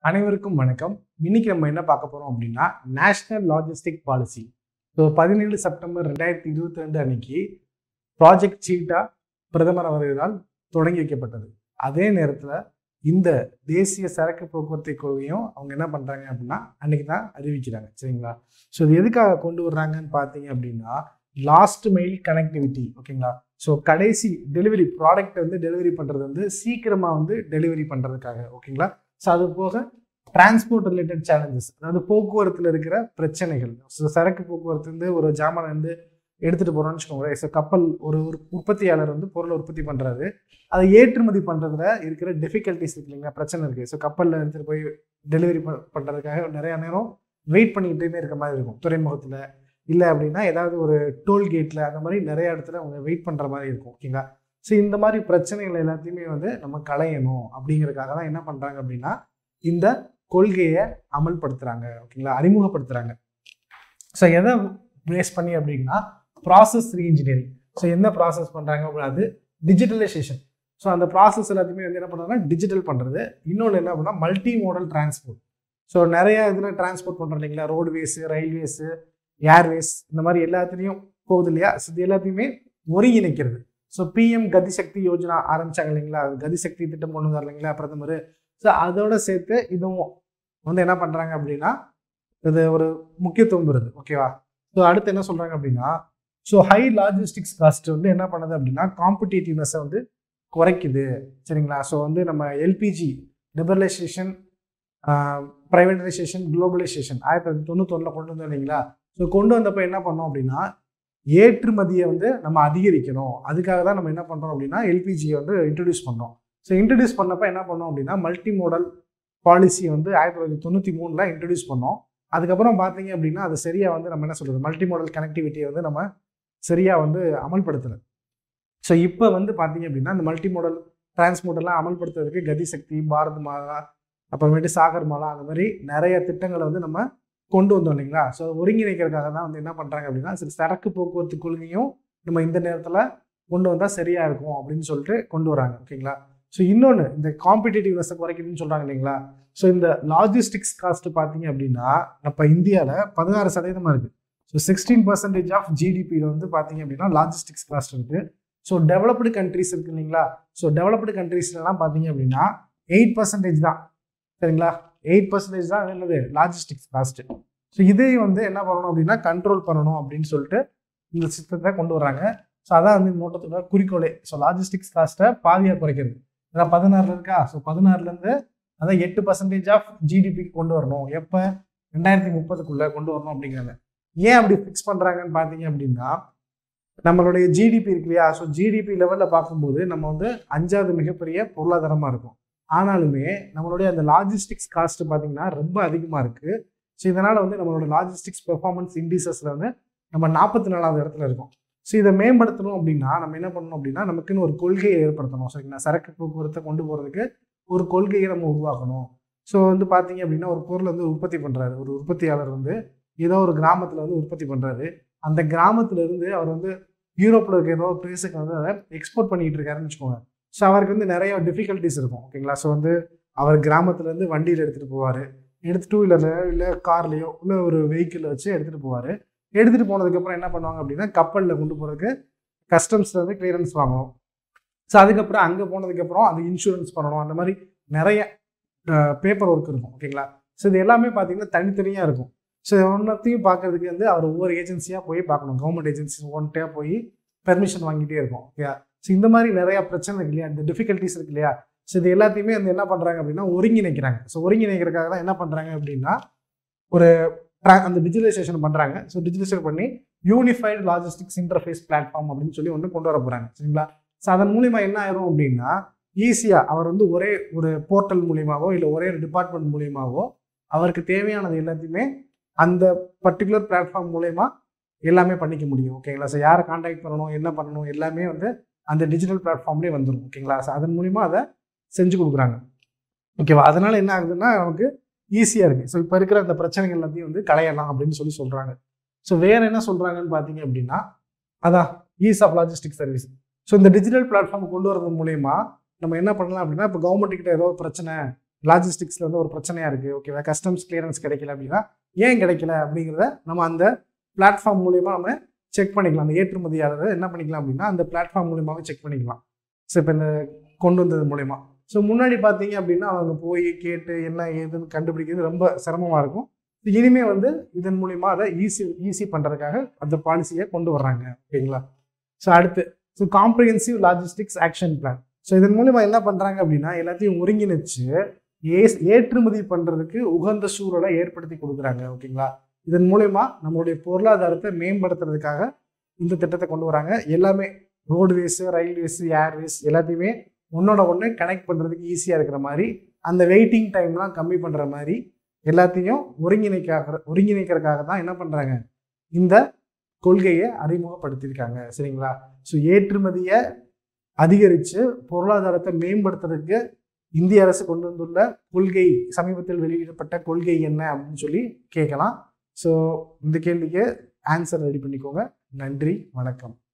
அனைவருக்கும் வணக்கம் இன்னைக்கு நம்ம என்ன பார்க்க போறோம் அப்படின்னா நேஷனல் லாஜிஸ்டிக் பாலிசி ஸோ பதினேழு செப்டம்பர் ரெண்டாயிரத்தி இருபத்தி ரெண்டு அன்னைக்கு ப்ராஜெக்ட் சீட்டா பிரதமர் அவர்களால் தொடங்கி வைக்கப்பட்டது அதே நேரத்தில் இந்த தேசிய சரக்கு போக்குவரத்து கொள்கையும் அவங்க என்ன பண்ணுறாங்க அப்படின்னா அன்னைக்கு தான் அறிவிக்கிறாங்க சரிங்களா ஸோ இது எதுக்காக கொண்டு வர்றாங்கன்னு பார்த்தீங்க அப்படின்னா லாஸ்ட் மைல் கனெக்டிவிட்டி ஓகேங்களா ஸோ கடைசி டெலிவரி ப்ராடக்ட் வந்து டெலிவரி பண்ணுறது வந்து சீக்கிரமாக வந்து டெலிவரி பண்ணுறதுக்காக ஓகேங்களா ஸோ அது போக டிரான்ஸ்போர்ட் ரிலேட்டட் சேலஞ்சஸ் அதாவது போக்குவரத்தில் இருக்கிற பிரச்சனைகள் ஸோ சரக்கு போக்குவரத்து வந்து ஒரு ஜாமான் வந்து எடுத்துகிட்டு போகிறோம்னு வச்சுக்கோங்களேன் ஸோ கப்பல் ஒரு ஒரு உற்பத்தியாளர் வந்து பொருளை உற்பத்தி பண்ணுறாரு அதை ஏற்றுமதி பண்ணுறதுல இருக்கிற டிஃபிகல்ட்டிஸ் இருக்கு இல்லைங்களா பிரச்சனை இருக்குது ஸோ கப்பலில் எடுத்துகிட்டு போய் டெலிவரி பண்ணுறதுக்காக நிறையா நேரம் வெயிட் பண்ணிக்கிட்டே இருக்க மாதிரி இருக்கும் துறைமுகத்தில் இல்லை அப்படின்னா ஏதாவது ஒரு டோல்கேட்டில் அந்த மாதிரி நிறைய இடத்துல அவங்க வெயிட் பண்ணுற மாதிரி இருக்கும் ஓகேங்களா ஸோ இந்த மாதிரி பிரச்சனைகள் எல்லாத்தையுமே வந்து நம்ம களையணும் அப்படிங்கிறதுக்காக தான் என்ன பண்ணுறாங்க அப்படின்னா இந்த கொள்கையை அமல்படுத்துகிறாங்க ஓகேங்களா அறிமுகப்படுத்துகிறாங்க ஸோ எதை பேஸ் பண்ணி அப்படின்னா ப்ராசஸ் ரீஇன்ஜினியரிங் ஸோ என்ன ப்ராசஸ் பண்ணுறாங்க அப்படின்னா அது டிஜிட்டலைசேஷன் ஸோ அந்த ப்ராசஸ் எல்லாத்தையுமே வந்து என்ன பண்ணுறாங்கன்னா டிஜிட்டல் பண்ணுறது இன்னொன்று என்ன அப்படின்னா மல்டி மோடல் டிரான்ஸ்போர்ட் ஸோ நிறைய இதில் டிரான்ஸ்போர்ட் பண்ணுறோம் இல்லைங்களா ரோடுவேஸு ரயில்வேஸு ஏர்வேஸ் இந்த மாதிரி எல்லாத்துலேயும் போகுது இல்லையா ஸோ இது எல்லாத்தையுமே ஒருங்கிணைக்கிறது ஸோ பிஎம் கதிசக்தி யோஜனா ஆரம்பிச்சாங்க இல்லைங்களா அது கதிசக்தி திட்டம் கொண்டு வந்தார் இல்லைங்களா பிரதமர் ஸோ அதோட சேர்த்து இதுவும் வந்து என்ன பண்ணுறாங்க அப்படின்னா இது ஒரு முக்கியத்துவம் வருது ஓகேவா ஸோ அடுத்து என்ன சொல்கிறாங்க அப்படின்னா ஸோ ஹை லாஜிஸ்டிக்ஸ் காஸ்ட் வந்து என்ன பண்ணுது அப்படின்னா காம்படிட்டிவ்னஸை வந்து குறைக்குது சரிங்களா ஸோ வந்து நம்ம எல்பிஜி லிபரலைசேஷன் ப்ரைவேட்டைசேஷன் குளோபலைசேஷன் ஆயிரத்தி தொள்ளாயிரத்தி தொண்ணூத்தொன்னில் கொண்டு வந்தோம் இல்லைங்களா ஸோ கொண்டு வந்தப்போ என்ன பண்ணோம் அப்படின்னா ஏற்றுமதியை வந்து நம்ம அதிகரிக்கணும் அதுக்காக தான் நம்ம என்ன பண்ணுறோம் அப்படின்னா எல்பிஜியை வந்து இன்ட்ரடியூஸ் பண்ணோம் ஸோ இன்ட்ரடியூஸ் பண்ணப்போ என்ன பண்ணோம் அப்படின்னா மல்டி மோடல் பாலிசி வந்து ஆயிரத்தி தொள்ளாயிரத்தி தொண்ணூற்றி மூணில் இன்ட்ரடியூஸ் பண்ணோம் அதுக்கப்புறம் பார்த்தீங்க அப்படின்னா அது சரியாக வந்து நம்ம என்ன சொல்கிறது மல்டி மாடல் கனெக்டிவிட்டியை வந்து நம்ம சரியாக வந்து அமல்படுத்தலை ஸோ இப்போ வந்து பார்த்தீங்க அப்படின்னா இந்த மல்டி மாடல் டிரான்ஸ்போர்ட்டெல்லாம் அமல்படுத்துறதுக்கு கதிசக்தி பாரத் மாலா அப்புறமேட்டு சாகர் மாலா அந்த மாதிரி நிறைய திட்டங்களை வந்து நம்ம கொண்டு வந்தோம் இல்லைங்களா ஸோ ஒருங்கிணைக்கிறதுக்காக தான் வந்து என்ன பண்ணுறாங்க அப்படின்னா சரி சரக்கு போக்குவரத்து கொள்கையும் நம்ம இந்த நேரத்தில் கொண்டு வந்தால் சரியாக இருக்கும் அப்படின்னு சொல்லிட்டு கொண்டு வராங்க ஓகேங்களா ஸோ இன்னொன்று இந்த காம்படிட்டிவ்னஸை குறைக்கணும்னு சொல்கிறாங்க இல்லைங்களா ஸோ இந்த லாஜிஸ்டிக்ஸ் காஸ்ட் பார்த்தீங்க அப்படின்னா நம்ம இந்தியாவில் பதினாறு சதவீதமாக இருக்குது ஸோ சிக்ஸ்டீன் பர்சன்டேஜ் ஆஃப் ஜிடிபியில் வந்து பார்த்தீங்க அப்படின்னா லாஜிஸ்டிக்ஸ் காஸ்ட் இருக்குது ஸோ டெவலப்டு கண்ட்ரிஸ் இருக்கு இல்லைங்களா ஸோ டெவலப்டு கண்ட்ரீஸ்லாம் பார்த்தீங்க அப்படின்னா எயிட் பர்சன்டேஜ் தான் சரிங்களா எயிட் பர்சன்டேஜ் தான் என்னது லாஜிஸ்டிக்ஸ் காஸ்ட்டு ஸோ இதையும் வந்து என்ன பண்ணணும் அப்படின்னா கண்ட்ரோல் பண்ணணும் அப்படின்னு சொல்லிட்டு இந்த சிஸ்டத்தை கொண்டு வர்றாங்க ஸோ அதான் வந்து இந்த நோட்டத்தோட குறிக்கோளே ஸோ லாஜிஸ்டிக்ஸ் காஸ்ட்டை பாதியாக குறைக்கிறது அதான் பதினாறுல இருக்கா ஸோ பதினாறுலேருந்து அதான் எட்டு பர்சன்டேஜ் ஆஃப் ஜிடிபிக்கு கொண்டு வரணும் எப்போ ரெண்டாயிரத்தி முப்பதுக்குள்ளே கொண்டு வரணும் அப்படிங்கிறத ஏன் அப்படி ஃபிக்ஸ் பண்ணுறாங்கன்னு பார்த்தீங்க அப்படின்னா நம்மளுடைய ஜிடிபி இருக்கு இல்லையா ஸோ ஜிடிபி லெவலில் பார்க்கும்போது நம்ம வந்து அஞ்சாவது மிகப்பெரிய பொருளாதாரமாக இருக்கும் ஆனாலுமே நம்மளுடைய அந்த லாஜிஸ்டிக்ஸ் காஸ்ட் பார்த்தீங்கன்னா ரொம்ப அதிகமாக இருக்குது ஸோ இதனால் வந்து நம்மளோட லாஜிஸ்டிக்ஸ் பெர்ஃபார்மன்ஸ் இண்டீசஸில் வந்து நம்ம நாற்பத்தி நாலாவது இடத்துல இருக்கோம் ஸோ இதை மேம்படுத்தணும் அப்படின்னா நம்ம என்ன பண்ணணும் அப்படின்னா நமக்குன்னு ஒரு கொள்கையை ஏற்படுத்தணும் சரிங்களா சரக்கு போக்குவரத்தை கொண்டு போகிறதுக்கு ஒரு கொள்கையை நம்ம உருவாக்கணும் ஸோ வந்து பார்த்தீங்க அப்படின்னா ஒரு பொருள் வந்து உற்பத்தி பண்ணுறாரு ஒரு உற்பத்தியாளர் வந்து ஏதோ ஒரு கிராமத்தில் வந்து உற்பத்தி பண்ணுறாரு அந்த கிராமத்துல இருந்து அவர் வந்து யூரோப்பில் இருக்க ஏதோ ஒரு பிளேஸுக்கு வந்து அதை எக்ஸ்போர்ட் பண்ணிட்டு இருக்காருன்னு வச்சுக்கோங்க ஸோ அவருக்கு வந்து நிறைய டிஃபிகல்ட்டிஸ் இருக்கும் ஓகேங்களா ஸோ வந்து அவர் கிராமத்துலேருந்து வண்டியில் எடுத்துகிட்டு போவார் எடுத்து டூ வீலர்லையோ இல்லை கார்லேயோ இல்லை ஒரு வெஹிக்கிளில் வச்சு எடுத்துகிட்டு போவார் எடுத்துகிட்டு போனதுக்கப்புறம் என்ன பண்ணுவாங்க அப்படின்னா கப்பலில் கொண்டு போகிறதுக்கு கஸ்டம்ஸில் வந்து கிளியரன்ஸ் வாங்கணும் ஸோ அதுக்கப்புறம் அங்கே போனதுக்கப்புறம் அது இன்சூரன்ஸ் பண்ணணும் அந்த மாதிரி நிறைய பேப்பர் ஒர்க் இருக்கும் ஓகேங்களா ஸோ இது எல்லாமே பார்த்தீங்கன்னா தனித்தனியாக இருக்கும் ஸோ ஒன்றத்தையும் பார்க்கறதுக்கு வந்து அவர் ஒவ்வொரு ஏஜென்சியாக போய் பார்க்கணும் கவர்மெண்ட் ஏஜென்சி ஒன்றையாக போய் பெர்மிஷன் வாங்கிட்டே இருக்கும் ஓகே ஸோ இந்த மாதிரி நிறையா பிரச்சனை இருக்கு இல்லையா இந்த டிஃபிகல்ட்டிஸ் இருக்கு இல்லையா ஸோ இது எல்லாத்தையுமே வந்து என்ன பண்ணுறாங்க அப்படின்னா ஒருங்கிணைக்கிறாங்க ஸோ ஒருங்கிணைக்கிறதுக்காக தான் என்ன பண்ணுறாங்க அப்படின்னா ஒரு அந்த டிஜிட்டலைசேஷன் பண்ணுறாங்க ஸோ டிஜிட்டலைசேஷன் பண்ணி யூனிஃபைடு லாஜிஸ்டிக்ஸ் இன்டர்ஃபேஸ் பிளாட்ஃபார்ம் அப்படின்னு சொல்லி ஒன்று கொண்டு வர போகிறாங்க சரிங்களா ஸோ அதன் மூலிமா என்ன ஆயிரும் அப்படின்னா ஈஸியாக அவர் வந்து ஒரே ஒரு போர்ட்டல் மூலியமாவோ இல்லை ஒரே ஒரு டிபார்ட்மெண்ட் மூலியமாவோ அவருக்கு தேவையானது எல்லாத்தையுமே அந்த பர்டிகுலர் பிளாட்ஃபார்ம் மூலயமா எல்லாமே பண்ணிக்க முடியும் ஓகேங்களா ஸோ யாரை காண்டாக்ட் பண்ணணும் என்ன பண்ணணும் எல்லாமே வந்து அந்த டிஜிட்டல் பிளாட்ஃபார்ம்லேயே வந்துடும் ஓகேங்களா ஸோ அதன் மூலிமா அதை செஞ்சு கொடுக்குறாங்க ஓகேவா அதனால் என்ன ஆகுதுன்னா நமக்கு ஈஸியாக இருக்குது ஸோ இப்போ இருக்கிற அந்த பிரச்சனைகள் எல்லாத்தையும் வந்து களையலாம் அப்படின்னு சொல்லி சொல்கிறாங்க ஸோ வேறு என்ன சொல்கிறாங்கன்னு பார்த்தீங்க அப்படின்னா அதான் ease of logistic service so இந்த டிஜிட்டல் பிளாட்ஃபார்ம் கொண்டு வரது மூலயமா நம்ம என்ன பண்ணலாம் அப்படின்னா இப்போ கவர்மெண்ட் கிட்ட ஏதோ ஒரு பிரச்சனை லாஜிஸ்டிக்ஸில் வந்து ஒரு பிரச்சனையாக இருக்குது ஓகேவா கஸ்டம்ஸ் கிளியரன்ஸ் கிடைக்கல அப்படின்னா ஏன் கிடைக்கல அப்படிங்கிறத நம்ம அந்த பிளாட்ஃபார்ம் மூலியமாக நம்ம செக் பண்ணிக்கலாம் அந்த ஏற்றுமதியாளர் என்ன பண்ணிக்கலாம் அப்படின்னா அந்த பிளாட்ஃபார்ம் மூலியமாகவே செக் பண்ணிக்கலாம் ஸோ இப்போ இந்த கொண்டு வந்தது மூலயமா ஸோ முன்னாடி பார்த்தீங்க அப்படின்னா அவங்க போய் கேட்டு என்ன ஏதுன்னு கண்டுபிடிக்கிறது ரொம்ப சிரமமாக இருக்கும் இனிமே வந்து இதன் மூலிமா அதை ஈஸி ஈஸி பண்ணுறதுக்காக அந்த பாலிசியை கொண்டு வர்றாங்க ஓகேங்களா ஸோ அடுத்து so comprehensive logistics action plan so இதன் மூலிமா என்ன பண்ணுறாங்க அப்படின்னா எல்லாத்தையும் ஒருங்கிணைச்சு ஏஸ் ஏற்றுமதி பண்ணுறதுக்கு உகந்த சூழலை ஏற்படுத்தி கொடுக்குறாங்க ஓகேங்களா இதன் மூலயமா நம்மளுடைய பொருளாதாரத்தை மேம்படுத்துறதுக்காக இந்த திட்டத்தை கொண்டு வராங்க எல்லாமே ரோடுவேஸு ரயில்வேஸு ஏர்வேஸ் எல்லாத்தையுமே ஒன்னோட ஒன்று கனெக்ட் பண்ணுறதுக்கு ஈஸியாக இருக்கிற மாதிரி அந்த வெயிட்டிங் டைம்லாம் கம்மி பண்ணுற மாதிரி எல்லாத்தையும் ஒருங்கிணைக்காக ஒருங்கிணைக்கிறதுக்காக தான் என்ன பண்ணுறாங்க இந்த கொள்கையை அறிமுகப்படுத்தியிருக்காங்க சரிங்களா ஸோ ஏற்றுமதியை அதிகரித்து பொருளாதாரத்தை மேம்படுத்துறதுக்கு இந்திய அரசு கொண்டு வந்துள்ள கொள்கை சமீபத்தில் வெளியிடப்பட்ட கொள்கை என்ன அப்படின்னு சொல்லி கேட்கலாம் ஸோ இந்த கேள்விக்கு ஆன்சர் ரெடி பண்ணிக்கோங்க நன்றி வணக்கம்